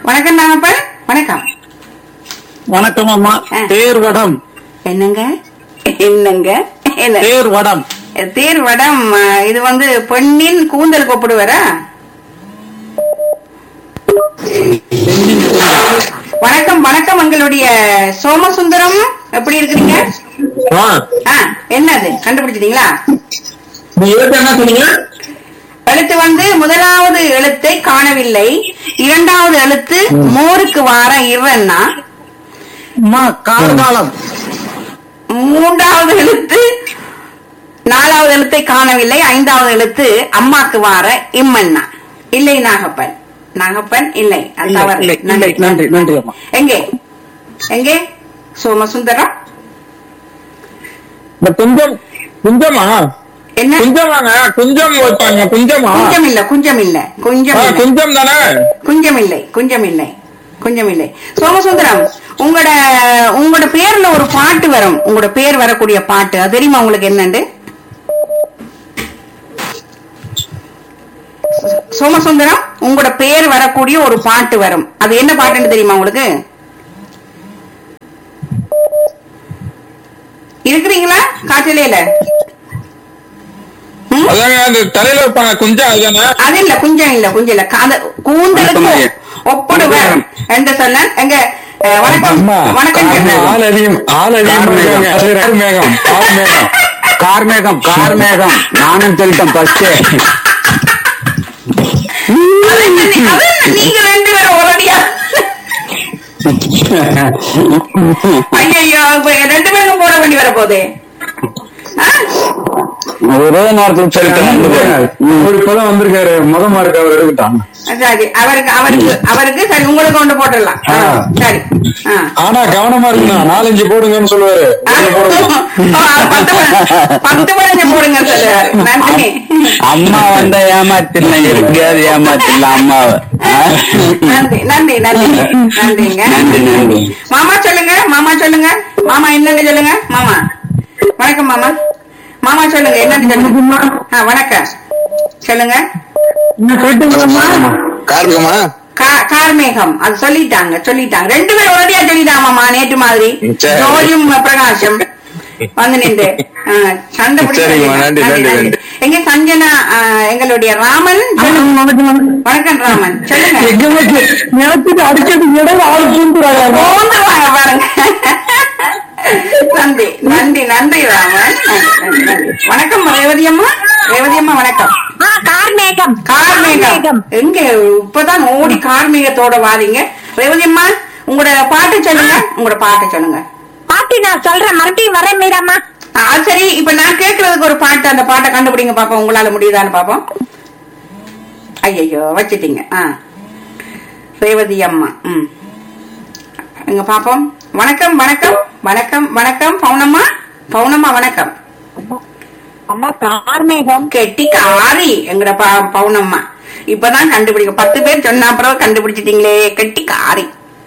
வணக்கம் நாகப்பன் வணக்கம் வணக்கம் அம்மா ஆ. தேர்வடம் என்னங்க என்னங்க என்ன தேர்வடம் தேர் வடம் அஹ், இது வந்து பெண்ணின் கூந்தல் கொப்பிடுவரா வணக்கம் வணக்கம் எங்களுடைய சோமசுந்தரம் எப்படி இருக்கிறீங்க ஆ, ஆ என்னது கண்டுபிடிச்சிட்டீங்களா நீ எழுத்து என்ன சொன்னீங்க எழுத்து வந்து முதலாவது எழுத்தை காணவில்லை இரண்டாவது எழுத்து மோருக்கு வார இரன்னா அம்மா கார்காலம் மூன்றாவது எழுத்து நாலாவது எழுத்தை காணவில்லை ஐந்தாவது எழுத்து அம்மாக்கு வார இம்மன்னா இல்லை நாகப்பன் நாகப்பன் இல்லை அது இல்லை, தவறு. இல்லை, இல்லை, நன்றி, நன்றி அம்மா. எங்கே எங்கே சோமசுந்தரம் இந்த குஞ்சம் குஞ்சமா என்ன குஞ்சமாங்க குஞ்சம் வைப்பாங்க குஞ்சமா குஞ்சம் இல்ல குஞ்சம் இல்ல குஞ்சம் ஆ, இல்லை. குஞ்சம் தானே குஞ்சம் இல்லை குஞ்சம் இல்லை குஞ்சம் இல்லை சோமசுந்தரம் உங்களோட உங்களோட பேர்ல ஒரு பாட்டு வரும் உங்களோட பேர் வரக்கூடிய பாட்டு அது தெரியுமா உங்களுக்கு என்னண்டு சோமசுந்தரம் உங்களோட பேர் வரக்கூடிய ஒரு பாட்டு வரும் அது என்ன பாட்டுன்னு தெரியுமா உங்களுக்கு இருக்கிறீங்களா காட்டிலேல ம்? அதாங்க அந்த தலையில வைப்பாங்க குஞ்சம் அதுதானே அது இல்ல குஞ்சம் இல்ல குஞ்சம் இல்ல காத கூந்தலுக்கு சொன்னீங்க. ஒப்பிடுவேன் என்று சொன்னேன் எங்க அஹ், வணக்கம் வணக்கம் சொன்னேன். ஆலடியும் ஆலடியும் கார்மேகம் கார்மேகம் கார்மேகம் கார்மேகம் நானும் சொல்லிட்டேன் ஃபர்ஸ்ட் அது என்ன நீ- அது என்ன நீங்க ரெண்டு பேரும் ஒரடியா ஐயோ இப்ப ரெண்டு பேரும் போட வேண்டி வர போதே ஒரே நேரத்தில் சொல்லிட்டேன் ஒரு இப்பதான் வந்திருக்காரு முகமா இருக்கு அவர் எடுத்துட்டான் சரி அவருக்கு அவருக்கு அவருக்கு சரி உங்களுக்கு கொண்டு போட்டுடலாம் ஆ, சரி ஆ. ஆனா கவனமா இருக்கணும் நாலஞ்சு போடுங்கன்னு சொல்லுவாரு ஆ, ஆ, பத்து ப- பத்து பதினஞ்சு போடுங்க சொல்லுவாரு நன்றி அம்மா வந்தா ஏமாத்திடலாம் எப்படியாவது ஏமாத்திடலாம் அம்மாவை நன்றி நன்றி நன்றி நன்றிங்க நன்றி நன்றி மாமா சொல்லுங்க மாமா சொல்லுங்க மாமா என்னன்னு சொல்லுங்க மாமா வணக்கம் மாமா மாமா சொல்லுங்க என்னன்னு சொல்லுங்க ஆ, வணக்கம் சொல்லுங்க கார்மேகமா கா- கார்மேகம் அது சொல்லிட்டாங்க சொல்லிட்டாங்க ரெண்டு பேரும் உடனடியா சொல்லிட்டாங்க மாமா நேற்று மாதிரி சரி. ஜோதியும் பிரகாஷம் வந்து நின்று ஆ, சண்டை பிடிச்சு சரிங்கம்மா, நன்றி, நன்றி, நன்றி, நன்றி. எங்க சஞ்சனா ஆ, எங்களுடைய ராமன் சொல்லுங்க. வணக்கம் ராமன் சொல்லுங்க அடிச்சது இடம் ஆள் தூங்குறாங்க போந்துருவாங்க பாருங்க நன்றி நன்றி நன்றி ராமன் நன்றி, நன்றி, நன்றி. வணக்கம் ரேவதி அம்மா ரேவதி அம்மா வணக்கம் கார்மேகம் கார்மேகம் எங்க இப்பதான் ஓடி கார்மேகத்தோட வாரீங்க ரேவதி அம்மா உங்களோட பாட்டு சொல்லுங்க உங்களோட பாட்டு சொல்லுங்க பாட்டி நான் சொல்றேன் மறுபடியும் வரேன் மீராமா ஆ, அது சரி இப்ப நான் கேக்குறதுக்கு ஒரு பாட்டு அந்த பாட்டை கண்டுபிடிங்க பாப்போம் உங்களால முடியுதான்னு பாப்போம் ஐயோ வச்சிட்டீங்க ஆ ரேவதி அம்மா ம் எங்க பாப்போம் வணக்கம் வணக்கம் வணக்கம் வணக்கம் பவுனம்மா பவுனம்மா வணக்கம் அம்மா கார்மேகம் கெட்டி காரி எங்கட ப- பவுனம்மா இப்பதான் கண்டுபிடிக்க பத்து பேர் சொன்ன அப்புறம் கண்டுபிடிச்சிட்டீங்களே கெட்டி காரி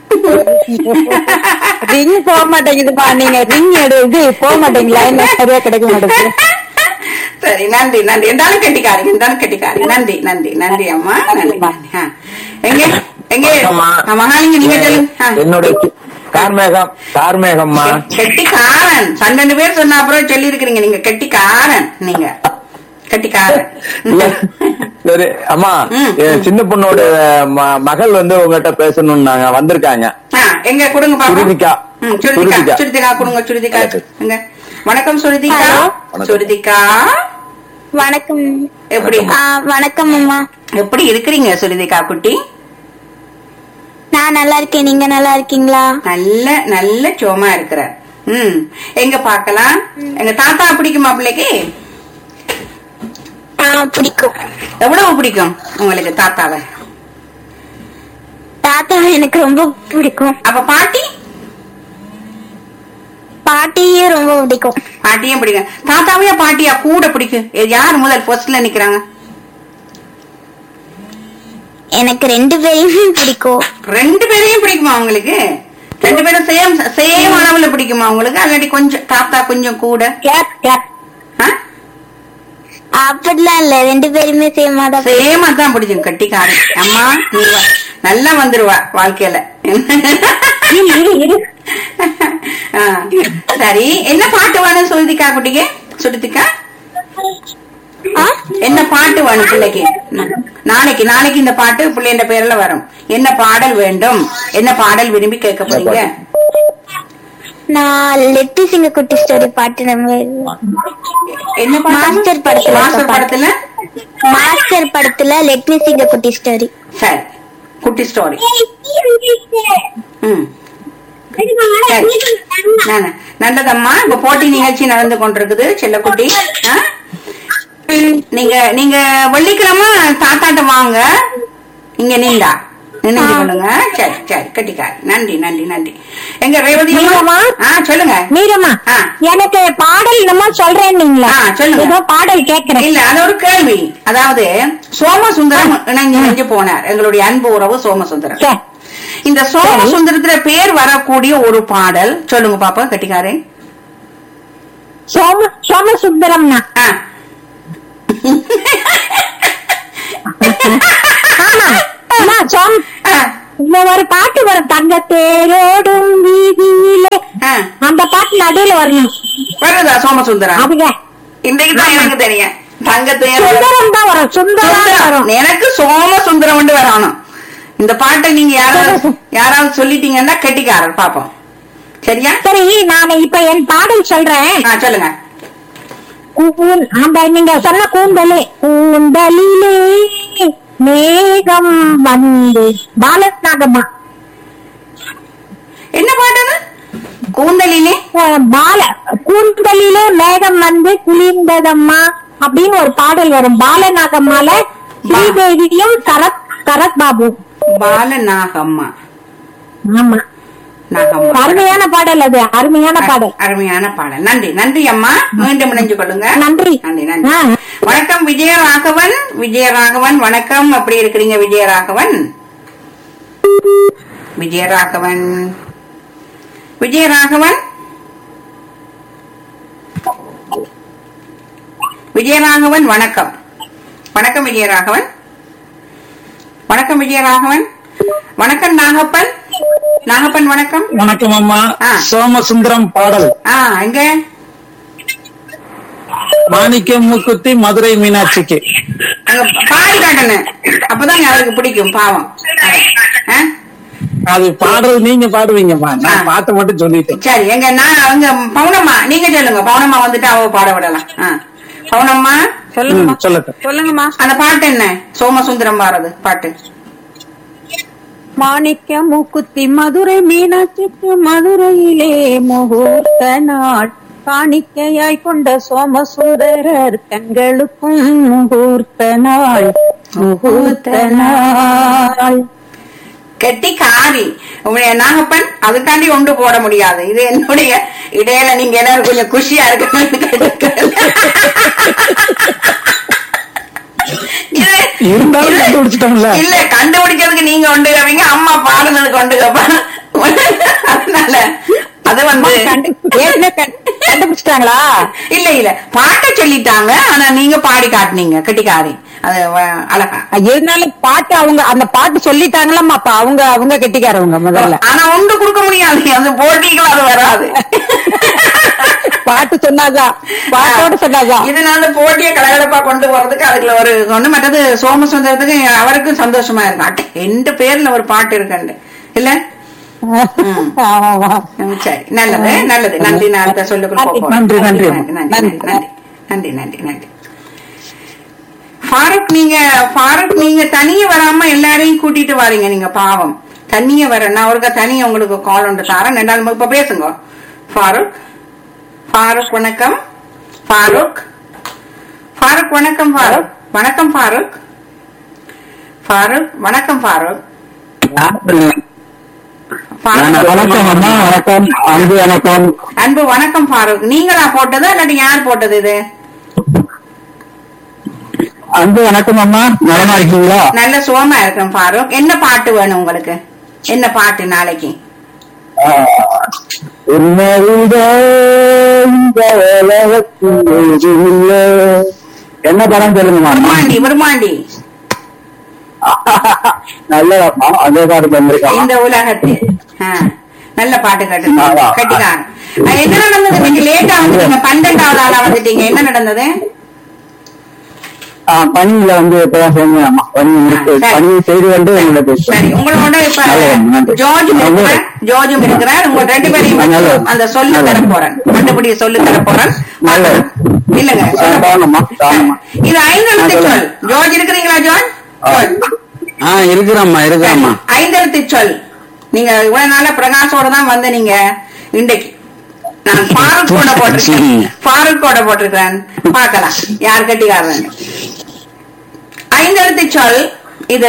ரிங் போக மாட்டேங்குதுப்பா நீங்க ரிங் எடு இது போக மாட்டேங்களா என்ன சரியா கிடைக்க மாட்டேங்குது சரி நன்றி நன்றி இருந்தாலும் கெட்டிக்காரி இருந்தாலும் கெட்டிக்காரி நன்றி நன்றி நன்றி அம்மா நன்றி நன்றி. ஆ. எங்க எங்க வணக்கம்மா. ஆ, மகாலிங்க நீங்க சொல்லுங்க ஆ. என்னோட கார்மேகம் கார்மேகம்மா கெட்டிக்காரன் பன்னெண்டு பேர் சொன்ன அப்புறம் சொல்லி இருக்கிறீங்க நீங்க கெட்டிக்காரன் நீங்க கெட்டிக்காரன் சரி அம்மா ம், என் சின்ன பொண்ணோட ம- மகள் வந்து உங்ககிட்ட பேசணும்னாங்க வந்திருக்காங்க ஆ, எங்க கொடுங்க பாப்போம் சுருதிகா. ம், சுருதிகா சுருதிகா. சுருதிகா கொடுங்க சுருதிகா எங்க வணக்கம் சுருதிகா ஹலோ. சுருதிகா வணக்கம் எப்படி ஆ, வணக்கம் அம்மா எப்படி இருக்கிறீங்க சுருதிகா குட்டி நான் நல்லா இருக்கேன் நீங்க நல்லா இருக்கீங்களா நல்ல நல்ல சோமா இருக்கிற ம் எங்க பார்க்கலாம் எங்க தாத்தா பிடிக்குமா பிள்ளைக்கு ஆ, பிடிக்கும் எவ்வளவு பிடிக்கும் உங்களுக்கு தாத்தாவை தாத்தா எனக்கு ரொம்ப பிடிக்கும் அப்ப பாட்டி பாட்டியே ரொம்ப பிடிக்கும் பாட்டியும் பிடிக்கும் தாத்தாவையா பாட்டியா கூட பிடிக்கும் இது யார் முதல் ஃபர்ஸ்ட்ல நிக்கிறாங்க எனக்கு ரெண்டு பேரையுமே பிடிக்கும் ரெண்டு பேரையும் பிடிக்குமா உங்களுக்கு ரெண்டு பேரும் சேம் சேம் அளவுல பிடிக்குமா உங்களுக்கு அல்லாட்டி கொஞ்சம் தாத்தா கொஞ்சம் கூட ஆ? அப்படிலாம் இல்ல ரெண்டு பேருமே சேமா தான் சேமா தான் பிடிக்கும் கட்டிக்காரி அம்மா நீ வா. நல்லா வந்துருவா வாழ்க்கையில இரு, இரு, இரு. ஆ, சரி என்ன பாட்டு வேணும் சுருதிக்கா குட்டிக்கு சுருதிக்கா ஆ? என்ன பாட்டு வேணும் பிள்ளைக்கு நாளைக்கு நாளைக்கு இந்த பாட்டு பிள்ளைன்ற பேர்ல வரும் என்ன பாடல் வேண்டும் என்ன பாடல் விரும்பி கேட்க போறீங்க நான் லெட்டி சிங்க குட்டி ஸ்டோரி பாட்டு நம்ம என்ன பாட்டு மாஸ்டர் படத்துல மாஸ்டர் படத்துல மாஸ்டர் படத்துல லெட்மி சிங்க குட்டி ஸ்டோரி சரி குட்டி ஸ்டோரி ம் நானு. நல்லதம்மா இப்ப போட்டி நிகழ்ச்சி நடந்து கொண்டிருக்குது செல்லக்குட்டி ஆ? நீங்க நீங்க வெள்ளிக்கிழமை தாத்தாட்ட வாங்க இங்க நீண்டா நினைஞ்சு கொள்ளுங்க சரி சரி கட்டிக்கார் நன்றி நன்றி நன்றி எங்க ரேவதி அம்மா? மீரம்மா? ஆ சொல்லுங்க மீரம்மா ஆ. எனக்கு பாடல் என்னமோ சொல்றேன்னீங்களா ஆ, சொல்லுங்க. ஏதோ பாடல் கேக்குறேன் இல்ல அது ஒரு கேள்வி அதாவது சோமசுந்தரம் இணைஞ்சு இணைஞ்சு போனார் எங்களுடைய அன்பு உறவு சோமசுந்தரம் சரி. இந்த சோமசுந்தரத்துல பேர் வரக்கூடிய ஒரு பாடல் சொல்லுங்க பாப்பா கட்டிக்காரே சோம சோமசுந்தரம்னா ஆ. ஆமா அம்மா, சோம ஆ. இந்த ஒரு பாட்டு வரும் தங்க தேரோடும் வீதியிலே ஆ. அந்த பாட்டு நடுவுல வரணும் வருதா சோமசுந்தரம் அதுங்க இன்றைக்கு தான் எனக்கு தெரியும் தங்கத்தையும் சுந்தரம் தான் வரும் சுந்தரம் வரும் சுந்தரம். எனக்கு சோமசுந்தரம் வந்து வரணும் இந்த பாட்டை நீங்க யாராவது யாராவது சொல்லிட்டீங்கன்னா கெட்டிக்காரர் பாப்போம் சரியா சரி நான் இப்ப என் பாடல் சொல்றேன் ஆ சொல்லுங்க கூ- அந்த நீங்க சொன்ன கூந்தலே கூந்தலிலே மேகம் வந்து பாலநாகம்மா என்ன பாட்டு அது கூந்தலிலே அஹ் பால கூந்தலிலே மேகம் வந்து குளிர்ந்ததம்மா அப்படின்னு ஒரு பாடல் வரும் பாலநாகம்மால ஸ்ரீதேவியும் சரத் சரத் பாபு பாலநாகம்மா ஆமா நாகம்மா அருமையான பாடல் அது அருமையான பாடல் அருமையான பாடல் நன்றி நன்றி அம்மா மீண்டும் இணைஞ்சு கொள்ளுங்க நன்றி. நன்றி நன்றி ஆ. வணக்கம் விஜயராகவன் விஜயராகவன் வணக்கம் எப்படி இருக்கிறீங்க விஜயராகவன் விஜயராகவன் விஜயராகவன் விஜயராகவன் வணக்கம் வணக்கம் விஜயராகவன் வணக்கம் விஜயராகவன் வணக்கம் நாகப்பன் நாகப்பன் வணக்கம் வணக்கம் அம்மா ஆ. சோமசுந்தரம் பாடல் ஆ எங்க மாணிக்கம் மூக்குத்தி மதுரை மீனாட்சிக்கு அங்க பாடி காட்டணும் அப்பதான் அவருக்கு பிடிக்கும் பாவம் ஆ? அது பாடுறது நீங்க பாடுவீங்கம்மா ஆ. நான் பாட்டு மட்டும் சொல்லிட்டேன் சரி எங்க நான் அவங்க பவுனம்மா நீங்க சொல்லுங்க பவுனம்மா வந்துட்டு அவ பாட விடலாம் ஆ. பவுனம்மா ம், சொல்லட்டும் சொல்லுங்கம்மா அந்த பாட்டு என்ன சோமசுந்தரம் பாடுறது பாட்டு மாணிக்க மூக்குத்தி மதுரை மீனாட்சிக்கு மதுரையிலே முகூர்த்த நாள் காணிக்கையாய் கொண்ட சோமசுந்தரர் தங்களுக்கும் முகூர்த்த நாள் முகூர்த்த நாள் கெட்டி காரி உங்களுடைய நாகப்பன் அதுக்காண்டி ஒன்று போட முடியாது இது என்னுடைய இடையில நீங்க எல்லாரும் கொஞ்சம் குஷியா இருக்கணும்னு கேட்டுக்கிறேன். இது- இருந்தாலும் இல்ல. கண்டுபிடிச்சிட்டோம்ல. இல்ல கண்டுபிடிக்கிறதுக்கு நீங்க ஒன்று கேப்பீங்க அம்மா பாடுனதுக்கு ஒன்று கேட்பாங்க அதனால அது வந்து கண்டுபிடிச்சிட்டாங்களா இல்ல இல்ல பாட்ட சொல்லிட்டாங்க ஆனா நீங்க பாடி காட்டுனீங்க கெட்டிக்காரி அது வ- அழகா இருந்தாலும் பாட்டு அவங்க அந்த பாட்டு சொல்லிட்டாங்களாம்மா அப்ப அவங்க அவங்க கெட்டிக்காரவங்க முதல்ல ஆனா ஒன்று கொடுக்க முடியாது அது போட்டிகள் அது வராது பாட்டு சொன்னாதான் பாட்டோட சொன்னாதான் இதனால போட்டியை கலகலப்பா கொண்டு போறதுக்கு அதுல ஒரு ஒண்ணு மற்றது சோமசுந்தரத்துக்கு அவருக்கும் சந்தோஷமா இருக்கும் அட்டே, எந்த பேர்ல ஒரு பாட்டு இருக்குண்டு இல்ல ஆமாமா. ம், சரி நல்லது நல்லது நன்றி நான் அடுத்த சொல்லுக்குள்ள போக போறேன். நன்றி, நன்றி. நன்றி நன்றி நன்றி நன்றி நன்றி நன்றி ஃபாரூக் நீங்க ஃபாரூக் நீங்க தனியே வராம எல்லாரையும் கூட்டிட்டு வாரீங்க நீங்க பாவம் தனியே வர நான் ஒருக்கா தனியே உங்களுக்கு கால் ஒன்று தரேன் ரெண்டாவது இப்ப பேசுங்க ஃபாரூக் ஃபாரூக் வணக்கம் ஃபாரூக் ஃபாரூக் வணக்கம் ஃபாரூக் வணக்கம் ஃபாரூக் ஃபாரூக் வணக்கம் ஃபாரூக் ஃபாரூக் வணக்கம் அம்மா வணக்கம் அன்பு வணக்கம் அன்பு வணக்கம் ஃபாரூக் நீங்களா போட்டதா இல்லாட்டி யார் போட்டது இது அன்பு வணக்கம் அம்மா நலமா இருக்கீங்களா நல்ல சுகமா இருக்கும் ஃபாரூக் என்ன பாட்டு வேணும் உங்களுக்கு என்ன பாட்டு நாளைக்கு உன்னை விட இந்த உலகத்தில் வேறு இல்லை. என்ன படம் சொல்லுங்கம்மா விருமாண்டி விருமாண்டி நல்லதப்பா அதே பாட்டு வந்திருக்காங்க இந்த உலகத்தில் ஆ, நல்ல பாட்டு கேட்டு ஆமா. கட்டிக்காரன் அஹ், என்ன நடந்தது நீங்க லேட்டா வந்துட்டீங்க பன்னெண்டாவது ஆளா வந்துட்டீங்க என்ன நடந்தது ஆ, பணியில வந்து இப்பதான் சேர்ந்தேன் அம்மா பணி முடித்து ஆ, சரி. பணி செய்து கொண்டு உங்களை சரி பேசுறேன் உங்களோட இப்ப நல்லது, நன்றி. ஜார்ஜும் நல்லது. இருக்கிறார் ஜார்ஜும் இருக்கிறார் உங்க ரெண்டு பேரையும் வச்சு நல்லது. அந்த சொல்லு தர நல்லது. போறேன் கண்டுபிடி சொல்லு தர போறேன் நல்லது. இல்லங்க ஆ, சொல்லுங்க. தாராளமா, தாராளமா. இது ஐந்தெழுத்து ஆ, சொல் சொல்லுங்க. ஜார்ஜ் இருக்கிறீங்களா ஜார்ஜ் ஆ. சொல். ஆ இருக்கிறாம்மா இருக்கிறாம்மா ஐந்தெழுத்து சொல் நீங்க இவ்வளவு நாளா பிரகாஷோட தான் வந்து நீங்க இன்றைக்கு நான் ஃபாரூக் கோட போட்டிருக்கேன் ஃபாரூக் கோட போட்டிருக்கிறேன் பார்க்கலாம் யார் கட்டிக்காரன் ஐந்தெழுத்து சொல் இது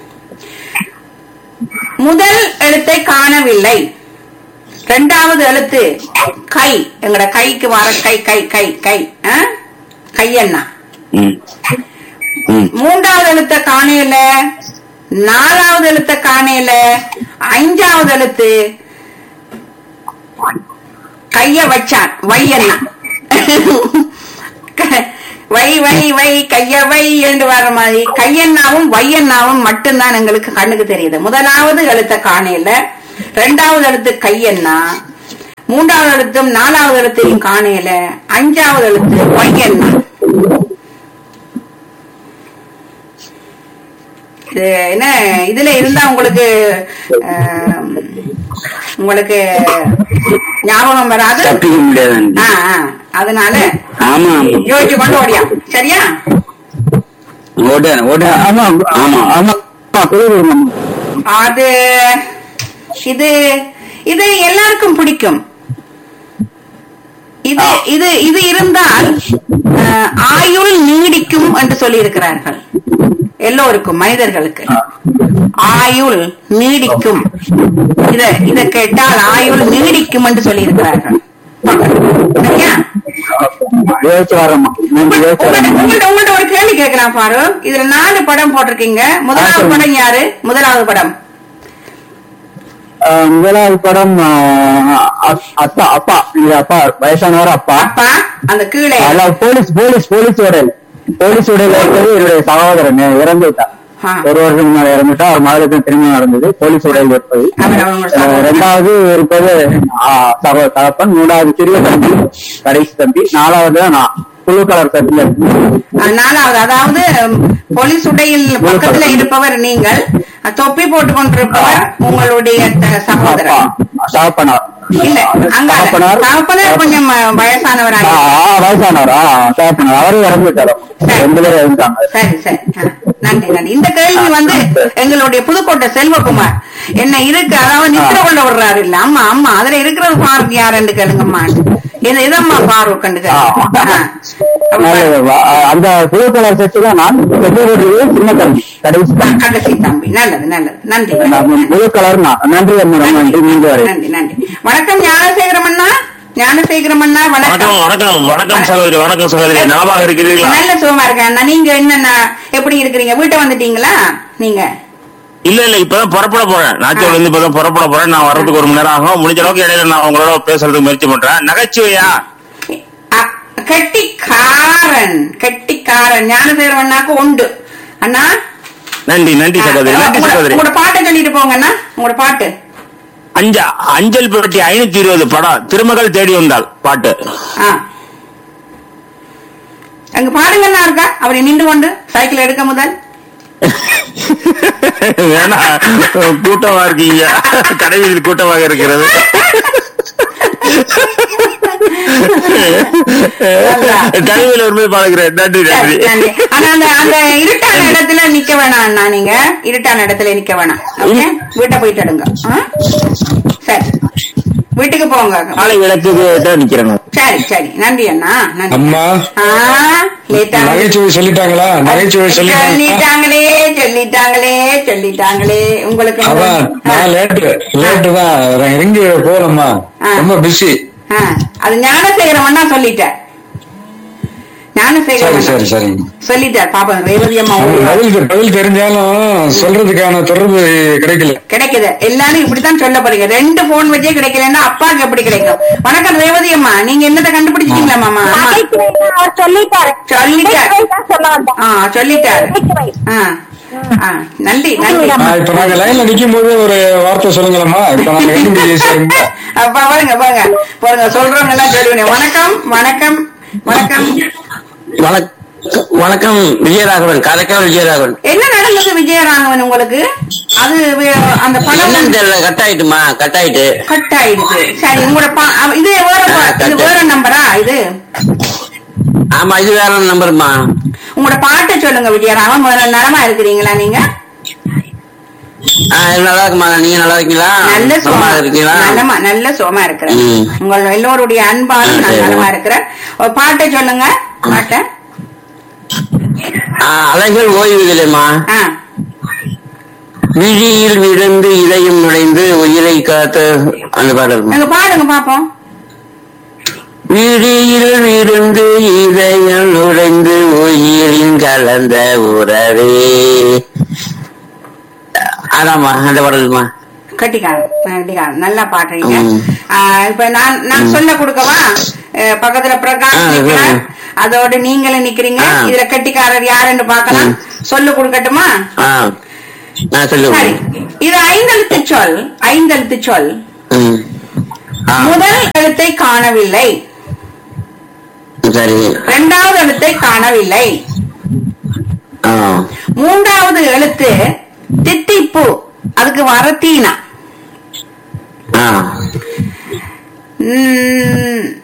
முதல் எழுத்தை காணவில்லை இரண்டாவது எழுத்து கை எங்கட கைக்கு வர கை கை கை கை ஆ? கையண்ணா ம். ம். மூன்றாவது எழுத்த காணையில நாலாவது எழுத்த காணையில அஞ்சாவது எழுத்து கைய வச்சான் வையண்ணா வை வை வை கைய வை என்று வர மாதிரி கையண்ணாவும் வையண்ணாவும் மட்டும்தான் எங்களுக்கு கண்ணுக்கு தெரியுது முதலாவது எழுத்த காணையில இரண்டாவது எழுத்து கையண்ணா மூன்றாவது எழுத்தும் நாலாவது எழுத்தையும் காணையில அஞ்சாவது எழுத்து வையண்ணா இது என்ன இதுல இருந்தா உங்களுக்கு ஆம், உங்களுக்கு ஞாபகம் வராது தப்பிக்க முடியாது ஆ, ஆ, அதனால ஆமா யோசிச்சு கொண்டு ஓடியா சரியா ஓட ஓட ஆமா ஆமா. ஆமா ஆமா புரியுது அது இது இது எல்லாருக்கும் பிடிக்கும் இது இது இது இருந்தால் அஹ், ஆயுள் நீடிக்கும் என்று சொல்லி இருக்கிறார்கள் எல்லோருக்கும் மனிதர்களுக்கு ஆயுள் நீடிக்கும் இத இத கேட்டால் ஆயுள் நீடிக்கும் என்று சொல்லி இருக்கிறார்கள் சரியா யோசிச்சு வரேம்மா நன்றி யோசிச்சு உங்கள்ட்ட வரேன் உங்கள்ட்ட- உங்கள்ட்ட ஒரு கேள்வி கேட்கலாம் பாரு இதுல நாலு படம் போட்டிருக்கீங்க முதலாவது சொல்லுங்க. படம் யாரு முதலாவது படம் ஆஹ் முதலாவது படம் ஆஹ் அப்- அப்பா அப்பா இது அப்பா வயசானவர் அப்பா அப்பா அந்த கீழே அதான் போலீஸ் போலீஸ் போலீஸ் உடல் போலீஸ் உடல் இருக்கிறது என்னுடைய சகோதரன் இறந்து விட்டா ஆ. ஒரு வருஷம் முன்னாடி இறந்துட்டா ஒரு மாதத்துக்கு திருமணம் நடந்தது போலீஸ் உடல் இருப்பது அவர் அவங்களோட ஆஹ் சகோதரன். ரெண்டாவது இருப்பது ஆஹ் சகோ தகப்பன் மூணாவது சிறிய தம்பி கடைசி தம்பி நாலாவது தான் நான் புழு கலர் தம்பில அஹ், நாலாவது அதாவது உம், போலீஸ் உடையில் பக்கத்துல இருப்பவர் நீங்கள் அஹ், தொப்பி போட்டுக் கொண்டிருப்பவர் உங்களுடைய த- சகோதரன் தகப்பனார் இல்ல அங்க தகப்பனார் தகப்பனர் கொஞ்சம் அஹ், வயசானவராக ஆஹ் வயசானவர் ஆஹ் தகப்பனார் அவரும் இறந்துட்டாரு ரெண்டு பேரும் இறந்துட்டாங்க சரி சரி ஆ, நன்றி நன்றி இந்த கேள்வி வந்து எங்களுடைய புதுக்கோட்டை செல்வகுமார் என்ன இருக்கு அதாவது நித்திர கொள்ள விடுறாரு இல்ல அம்மா அம்மா அதுல இருக்கிறது ஃபாரூக் யாருன்னு கேளுங்கம்மா இது இதம்மா ஃபாரூக் கண்டு நல்லது. வா- அந்த புழு கலர் செட்டு தான் நான் பெற்றோருடைய சின்ன தம்பி கடைசி தம்பி கடைசி தம்பி நல்லது நல்லது நன்றி நான் புழு கலர் நான் நன்றி அம்மன் நன்றி நீங்க வரை நன்றி நன்றி வணக்கம் ஞானசேகரம் அண்ணா ஞானசேகரம் அண்ணா வணக்கம் வணக்கம் வணக்கம் வணக்கம் சகோதரி வணக்கம் சகோதரி நலமாக இருக்கிறீர்களா நல்ல சுகமா இருக்கேன் அண்ணா நீங்க என்னண்ணா எப்படி இருக்கிறீங்க வீட்டை வந்துட்டீங்களா நீங்க இல்ல இல்ல இப்பதான் புறப்பட போறேன் நாச்சூர்ல இருந்து இப்பதான் புறப்பட போறேன் நான் வர்றதுக்கு ஒரு மணி நேரம் ஆகும் முடிஞ்ச அளவுக்கு இடையில நான் உங்களோட பேசுறதுக்கு முயற்சி பண்றேன் நகைச்சுவையா அ, கெட்டிக்காரன் கெட்டிக்காரன் ஞானசேகரம் அண்ணாக்கு உண்டு அண்ணா நன்றி நன்றி சகோதரி நன்றி உங்களோட- சகோதரி உங்களோட பாட்டை சொல்லிட்டு போங்க அண்ணா உங்களோட பாட்டு அஞ்சா அஞ்சல் பெட்டி ஐநூத்தி இருபது படம் திருமகள் தேடி வந்தாள் பாட்டு ஆ அங்க பாடுங்க அண்ணா இருக்கா அவரை நின்று கொண்டு சைக்கிள் எடுக்க முதல் வேணா கூட்டமா இருக்கீங்க கடைவீதியில் கூட்டமாக இருக்கிறது கடைவீதியில் ஒரு போய் பாடுகிறேன் நன்றி சரி, நன்றி நன்றி. ஆனா அந்த அந்த இருட்டான இடத்துல நிக்க வேணாம் அண்ணா நீங்க இருட்டான இடத்துல நிக்க வேணாம் ஓகே வீட்டை போயிட்டு எடுங்க ஆ? சரி வீட்டுக்கு போங்க காலை விளக்குக்கு தான் நிக்கிறேங்க சரி சரி நன்றி அண்ணா நன்றி அம்மா ஆ, லேட்டா நகைச்சுவை சொல்லிட்டாங்களா நகைச்சுவை சொல்லிட்டாங்களா சொல்லிட்டாங்களே சொல்லிட்டாங்களே சொல்லிட்டாங்களே உங்களுக்கு அதான் நான் லேட்டு லேட்டு தான் ரிங்கு போகலம்மா ஆ. ரொம்ப பிஸி ஆ, அது ஞானசேகரம் அண்ணா சொல்லிட்டார் ஞானசேகரம் சரி அண்ணா சரி சரிங்க சொல்லிட்டார் பாப்போம் ரேவதி அம்மா அவங்க உங்களுக்கு பதில் பதில் தெரிஞ்சாலும் சொல்றதுக்கான தொடர்பு கிடைக்கல கிடைக்குது எல்லாரும் இப்படித்தான் சொல்ல போறீங்க ரெண்டு போன் வச்சே கிடைக்கலன்னா அப்பாவுக்கு எப்படி கிடைக்கும் வணக்கம் ரேவதி அம்மா நீங்க என்னத்தை கண்டுபிடிச்சிட்டீங்களா மாமா அம்மா நகைச்சுவை அவர் சொல்லிட்டாரு சொல்லிட்டார். நகைச்சுவை தான் சொல்ல வந்தேன். ஆ சொல்லிட்டாரு நகைச்சுவை. ஆ ஆ, நன்றி நன்றி ஆ, இப்ப நாங்க லைன்ல நிக்கும் போது ஒரு வார்த்தை சொல்லுங்களம்மா இப்ப நாங்க கண்டுபிடிச்சு அப்ப பாருங்க பாருங்க பாருங்க சொல்றவங்க எல்லாம் சொல்லுவேன் வணக்கம் வணக்கம் வணக்கம் வணக்கம் வணக்கம் விஜயராகவன் கதைக்கால் விஜயராகவன் என்ன நடந்தது விஜயராகவன் உங்களுக்கு அது வே- அந்த படம் என்னன்னு தெரியல கட் ஆயிட்டுமா கட் ஆயிட்டு கட் ஆயிடுச்சு சரி உங்களோட பா- அவ- இது வேற பா- ஆ, இது cut. வேற நம்பரா இது ஆமா இது வேற நம்பருமா உங்களோட பாட்டை சொல்லுங்க விஜயராகவன் முதல்ல நலமா இருக்கிறீங்களா நீங்க நல்லா இருக்குமா நீங்க நல்லா இருக்கீங்களா நல்ல சும்மா சுகமா இருக்கீங்களா நல்லமா நல்ல சுகமா இருக்கிறேன் ம். உங்கள் எல்லோருடைய அன்பாலும் ஆ, நான் சரி. நலமா இருக்கிறேன் ஒரு பாட்டை சொல்லுங்க பாட்டை ஆ, அலைகள் ஓய்வுகளேம்மா ஆ விழியில் விழுந்து இதயம் நுழைந்து உயிரை காத்த அந்த பாடல் நீங்க பாடுங்க பாப்போம் விழியில் விழுந்து இதயம் நுழைந்து உயிரின் கலந்த உறவே அதாம்மா அந்த பாடல்மா கட்டிக்காரன் கட்டிக்காரன் நல்லா பாடுறீங்க ம். ஆ, இப்ப நான் நான் சொல்ல கொடுக்கவா அஹ், பக்கத்துல பிரகாஷ் ஆ, நிக்கிறார் சொல்லுங்க. அதோட நீங்களும் நிக்கிறீங்க ஆ. இதுல கட்டிக்காரர் யாருன்னு பார்க்கலாம் ம். சொல்லு கொடுக்கட்டுமா ஆ நான் சரி சொல்லுவேன் இது ஐந்தெழுத்து சொல் ஐந்தெழுத்து சொல் ம். ஆ, முதல் எழுத்தை காணவில்லை சரி இரண்டாவது எழுத்தை காணவில்லை ஆ மூன்றாவது எழுத்து தித்திப்பு அதுக்கு வரத்தீனா ஆ ம்,